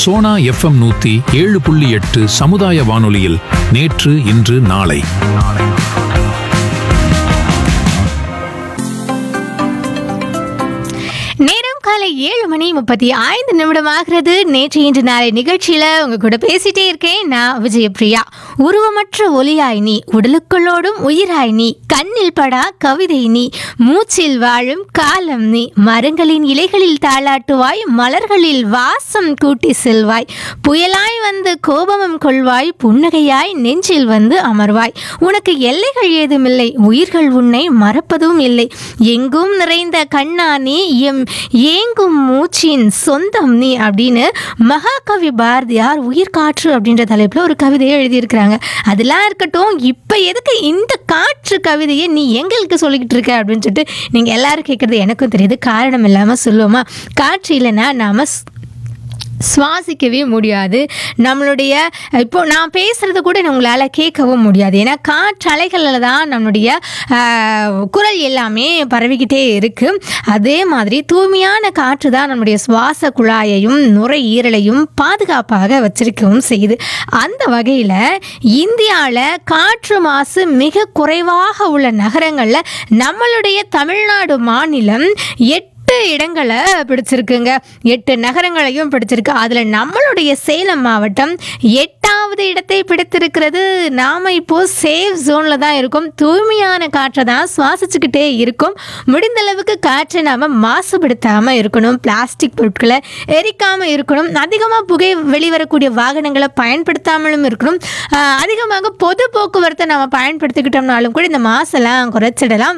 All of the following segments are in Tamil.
சோனா எஃப்எம் நூத்தி ஏழு புள்ளி எட்டு சமுதாய வானொலியில் நேற்று இன்று நாளை நேரம் காலை ஏழு மணி முப்பத்தி ஐந்து நிமிடம் ஆகிறது நேற்று இன்று நாளை நிகழ்ச்சியில உங்க கூட பேசிட்டே இருக்கேன் நான் விஜயபிரியா உருவமற்ற ஒலியாய் நீ உடலுக்குள்ளோடும் உயிராய் நீ கண்ணில் படா கவிதை நீ மூச்சில் வாழும் காலம் நீ மரங்களின் இலைகளில் தாளாட்டுவாய் மலர்களில் வாசம் கூட்டி செல்வாய் புயலாய் வந்து கோபமும் கொள்வாய் புன்னகையாய் நெஞ்சில் வந்து அமர்வாய் உனக்கு எல்லைகள் ஏதுமில்லை உயிர்கள் உன்னை மறப்பதும் இல்லை எங்கும் நிறைந்த கண்ணா நீ எம் ஏங்கும் மூச்சின் சொந்தம் நீ அப்படின்னு மகாகவி பாரதியார் உயிர் காற்று அப்படின்ற தலைப்பில் ஒரு கவிதையை எழுதியிருக்கிறாங்க அதெல்லாம் இருக்கட்டும் இப்போ எதுக்கு இந்த காற்று கவிதையை நீ எங்களுக்கு சொல்லிக்கிட்டு இருக்க அப்படின்னு சொல்லிட்டு நீங்கள் எல்லாரும் கேட்குறது எனக்கும் தெரியுது காரணம் இல்லாமல் சொல்லுவோமா காற்று இல்லைன்னா நாம் சுவாசிக்கவே முடியாது நம்மளுடைய இப்போ நான் பேசுறது கூட உங்களால் கேட்கவும் முடியாது ஏன்னா காற்றலைகளில் தான் நம்மளுடைய ஆஹ், குரல் எல்லாமே பரவிக்கிட்டே இருக்கு அதே மாதிரி தூய்மையான காற்று தான் நம்முடைய சுவாச குழாயையும் நுரையீரலையும் பாதுகாப்பாக வச்சிருக்கவும் செய்யுது அந்த வகையில் இந்தியாவில் காற்று மாசு மிக குறைவாக உள்ள நகரங்களில் நம்மளுடைய தமிழ்நாடு மாநிலம் எட்டு எட்டு இடங்களை பிடிச்சிருக்குங்க எட்டு நகரங்களையும் பிடிச்சிருக்கு அதில் நம்மளுடைய சேலம் மாவட்டம் எட்டாவது இடத்தை பிடித்திருக்கிறது நாம் இப்போ சேஃப் ஜோனில் தான் இருக்கோம் தூய்மையான காற்றை தான் சுவாசிச்சுக்கிட்டே இருக்கும் முடிந்த அளவுக்கு காற்றை நாம் மாசுபடுத்தாமல் இருக்கணும் பிளாஸ்டிக் பொருட்களை எரிக்காமல் இருக்கணும் அதிகமாக புகை வெளிவரக்கூடிய வாகனங்களை பயன்படுத்தாமலும் இருக்கணும் ஆஹ் அதிகமாக பொது போக்குவரத்தை நம்ம பயன்படுத்திக்கிட்டோம்னாலும் கூட இந்த மாசெல்லாம் குறைச்சிடலாம்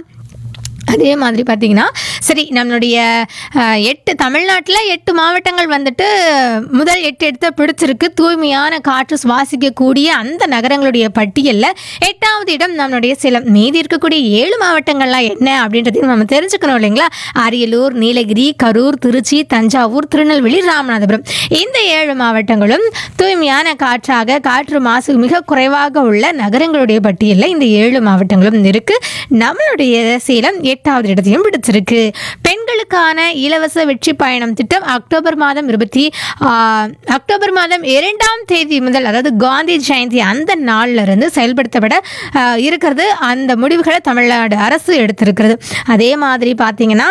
அதே மாதிரி பார்த்தீங்கன்னா சரி நம்மளுடைய அஹ், எட்டு தமிழ்நாட்டில் எட்டு மாவட்டங்கள் வந்துட்டு முதல் எட்டு இடத்தை பிடிச்சிருக்கு தூய்மையான காற்று சுவாசிக்கக்கூடிய அந்த நகரங்களுடைய பட்டியலில் எட்டாவது இடம் நம்மளுடைய சேலம் மீதி இருக்கக்கூடிய ஏழு மாவட்டங்கள்லாம் என்ன அப்படின்றதையும் நம்ம தெரிஞ்சுக்கணும் இல்லைங்களா அரியலூர் நீலகிரி கரூர் திருச்சி தஞ்சாவூர் திருநெல்வேலி ராமநாதபுரம் இந்த ஏழு மாவட்டங்களும் தூய்மையான காற்றாக காற்று மாசு மிக குறைவாக உள்ள நகரங்களுடைய பட்டியலில் இந்த ஏழு மாவட்டங்களும் இருக்கு நம்மளுடைய சேலம் எட்டாவது இடத்தையும் பிடிச்சிருக்கு பெண்களுக்கான இலவச வெற்றி பயணம் திட்டம் அக்டோபர் மாதம் இருபத்தி ஆஹ், அக்டோபர் மாதம் இரண்டாம் தேதி முதல் அதாவது காந்தி ஜெயந்தி அந்த நாள்ல இருந்து செயல்படுத்தப்பட ஆஹ், இருக்கிறது அந்த முடிவுகளை தமிழ்நாடு அரசு எடுத்திருக்கிறது அதே மாதிரி பார்த்தீங்கன்னா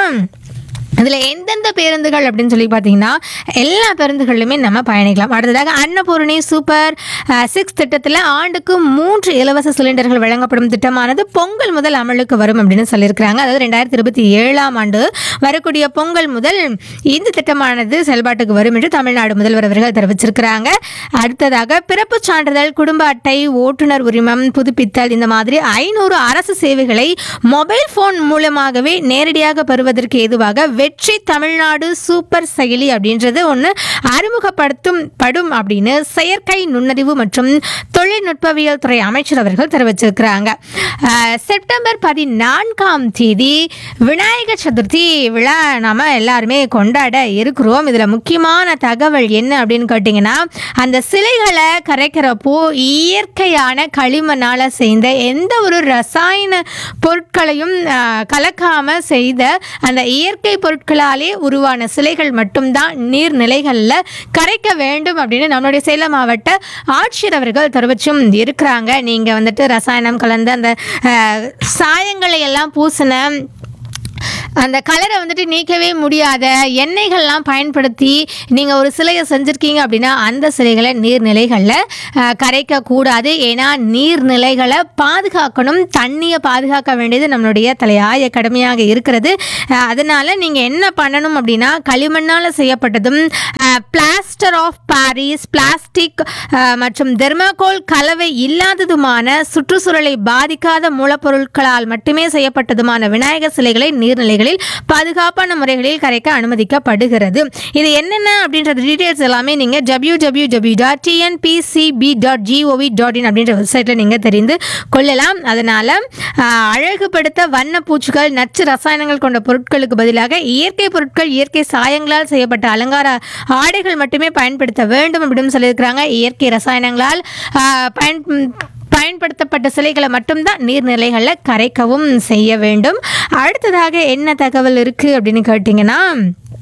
அதில் எந்தெந்த பேருந்துகள் அப்படின்னு சொல்லி பார்த்தீங்கன்னா எல்லா பேருந்துகளிலுமே நம்ம பயணிக்கலாம் அடுத்ததாக அன்னபூரணி சூப்பர் சிக்ஸ் திட்டத்தில் ஆண்டுக்கு மூன்று இலவச சிலிண்டர்கள் வழங்கப்படும் திட்டமானது பொங்கல் முதல் அமலுக்கு வரும் அப்படின்னு சொல்லியிருக்கிறாங்க அதாவது ரெண்டாயிரத்தி இருபத்தி ஏழாம் ஆண்டு வரக்கூடிய பொங்கல் முதல் இந்த திட்டமானது செயல்பாட்டுக்கு வரும் என்று தமிழ்நாடு முதல்வர் அவர்கள் தெரிவிச்சிருக்கிறாங்க அடுத்ததாக பிறப்புச் சான்றிதழ் குடும்ப அட்டை ஓட்டுநர் உரிமம் புதுப்பித்தல் இந்த மாதிரி ஐநூறு அரசு சேவைகளை மொபைல் போன் மூலமாகவே நேரடியாக பெறுவதற்கு ஏதுவாக வெற்றி தமிழ்நாடு சூப்பர் செயலி அப்படின்றது ஒன்று அறிமுகப்படுத்தும் படும் அப்படின்னு செயற்கை நுண்ணறிவு மற்றும் தொழில்நுட்பவியல் துறை அமைச்சர் அவர்கள் தெரிவிச்சிருக்கிறாங்க அஹ், செப்டம்பர் பதினான்காம் தேதி விநாயகர் சதுர்த்தி விழா நாம எல்லாருமே கொண்டாட இருக்கிறோம் இதில் முக்கியமான தகவல் என்ன அப்படின்னு கேட்டிங்கன்னா அந்த சிலைகளை கரைக்கிறப்போ இயற்கையான களிமண்ணால் செய்த எந்த ஒரு ரசாயன பொருட்களையும் ஆஹ், கலக்காம செய்த அந்த இயற்கை பொருட்களாலே உருவான சிலைகள் மட்டும்தான் நீர்நிலைகளில் கரைக்க வேண்டும் அப்படின்னு நம்மளுடைய சேலம் மாவட்ட ஆட்சியர் அவர்கள் தெரிவிச்சும் இருக்கிறாங்க நீங்கள் வந்துட்டு ரசாயனம் கலந்த அந்த ஆஹ், சாயங்களை எல்லாம் பூசின அந்த கலரை வந்துட்டு நீக்கவே முடியாத எண்ணெய்கள்லாம் பயன்படுத்தி நீங்கள் ஒரு சிலையை செஞ்சுருக்கீங்க அப்படின்னா அந்த சிலைகளை நீர்நிலைகளில் கரைக்கக்கூடாது ஏன்னா நீர்நிலைகளை பாதுகாக்கணும் தண்ணியை பாதுகாக்க வேண்டியது நம்மளுடைய தலையாய கடமையாக இருக்கிறது அஹ், அதனால நீங்கள் என்ன பண்ணணும் அப்படின்னா களிமண்ணால் செய்யப்பட்டதும் பிளாஸ்டர் ஆஃப் பாரிஸ் பிளாஸ்டிக் மற்றும் தெர்மாகோல் கலவை இல்லாததுமான சுற்றுச்சூழலை பாதிக்காத மூலப்பொருட்களால் மட்டுமே செய்யப்பட்டதுமான விநாயகர் சிலைகளை நீர்நிலைகளில் பாதுகாப்பான முறைகளில் கரைக்க அனுமதிக்கப்படுகிறது இது என்னென்ன அப்படின்ற டீட்டெயில்ஸ் எல்லாமே நீங்கள் W W W dot TNPCB dot GOV dot in அப்படின்ற வெப்சைட்டில் நீங்கள் தெரிந்து கொள்ளலாம் அதனால் அழகுபடுத்த வண்ண பூச்சிகள் நச்சு ரசாயனங்கள் கொண்ட பொருட்களுக்கு பதிலாக இயற்கை பொருட்கள் இயற்கை சாயங்களால் செய்யப்பட்ட அலங்கார ஆடைகள் மட்டுமே பயன்படுத்த வேண்டும் அப்படின்னு சொல்லியிருக்கிறாங்க இயற்கை ரசாயனங்களால் ஆஹ், பயன் பயன்படுத்தப்பட்ட சிலைகளை மட்டும்தான் நீர்நிலைகளில் கரைக்கவும் செய்ய வேண்டும் அடுத்ததாக என்ன தகவல் இருக்குது அப்படின்னு கேட்டிங்கன்னா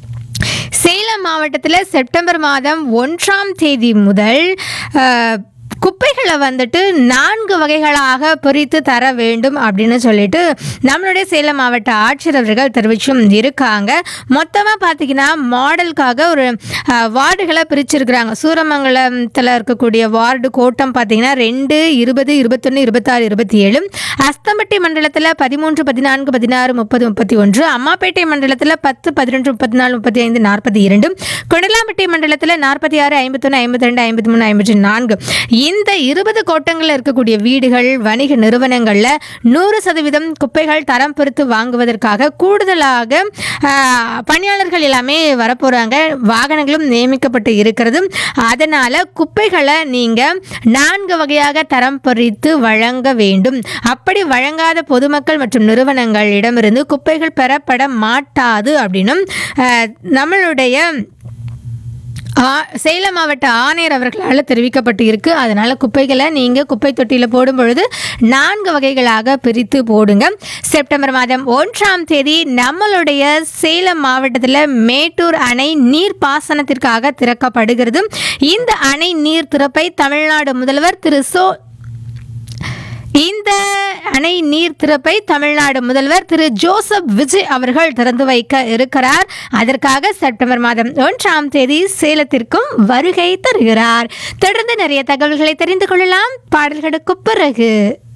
சேலம் மாவட்டத்தில் செப்டம்பர் மாதம் ஒன்றாம் தேதி முதல் அஹ், குப்பைகளை வந்துட்டு நான்கு வகைகளாக பிரித்து தர வேண்டும் அப்படின்னு சொல்லிட்டு நம்மளுடைய சேலம் மாவட்ட ஆட்சியர் அவர்கள் தெரிவிச்சும் இருக்காங்க மொத்தமாக பார்த்தீங்கன்னா மாடலுக்காக ஒரு அஹ், வார்டுகளை பிரிச்சிருக்கிறாங்க சூரமங்கலத்தில் இருக்கக்கூடிய வார்டு கோட்டம் பார்த்தீங்கன்னா ரெண்டு இருபது இருபத்தொன்று இருபத்தாறு இருபத்தி ஏழு அஸ்தம்பட்டி மண்டலத்தில் பதிமூன்று பதினான்கு பதினாறு முப்பது முப்பத்தி ஒன்று அம்மாப்பேட்டை மண்டலத்தில் பத்து பதினொன்று முப்பத்தி நாலு முப்பத்தி ஐந்து நாற்பத்தி இரண்டு கொண்டலாம்பட்டி மண்டலத்தில் நாற்பத்தி ஆறு ஐம்பத்தொன்று ஐம்பத்தி ரெண்டு ஐம்பத்தி மூணு ஐம்பத்தி நான்கு இந்த இருபது கோட்டங்களில் இருக்கக்கூடிய வீடுகள் வணிக நிறுவனங்களில் நூறு சதவீதம் குப்பைகள் தரம் பிரித்து வாங்குவதற்காக கூடுதலாக ஆஹ், பணியாளர்கள் எல்லாமே வரப்போகிறாங்க வாகனங்களும் நியமிக்கப்பட்டு இருக்கிறது அதனால் குப்பைகளை நீங்கள் நான்கு வகையாக தரம் பிரித்து வழங்க வேண்டும் அப்படி வழங்காத பொதுமக்கள் மற்றும் நிறுவனங்களிடமிருந்து குப்பைகள் பெறப்பட மாட்டாது அப்படின்னும் ஆஹ், நம்மளுடைய ஆ- சேலம் மாவட்ட ஆணையர் அவர்களால் தெரிவிக்கப்பட்டு இருக்கு அதனால குப்பைகளை நீங்கள் குப்பை தொட்டியில் போடும் பொழுது நான்கு வகைகளாக பிரித்து போடுங்க செப்டம்பர் மாதம் ஒன்றாம் தேதி நம்மளுடைய சேலம் மாவட்டத்தில் மேட்டூர் அணை நீர் பாசனத்திற்காக திறக்கப்படுகிறது இந்த அணை நீர் திறப்பை தமிழ்நாடு முதல்வர் திரு சோ இந்த அணை நீர் திறப்பை தமிழ்நாடு முதல்வர் திரு ஜோசப் விஜய் அவர்கள் திறந்து வைக்க இருக்கிறார் அதற்காக செப்டம்பர் மாதம் ஒன்றாம் தேதி சேலத்திற்கும் வருகை தருகிறார் தொடர்ந்து நிறைய தகவல்களை தெரிந்து கொள்ளலாம் பாடல்களுக்கு பிறகு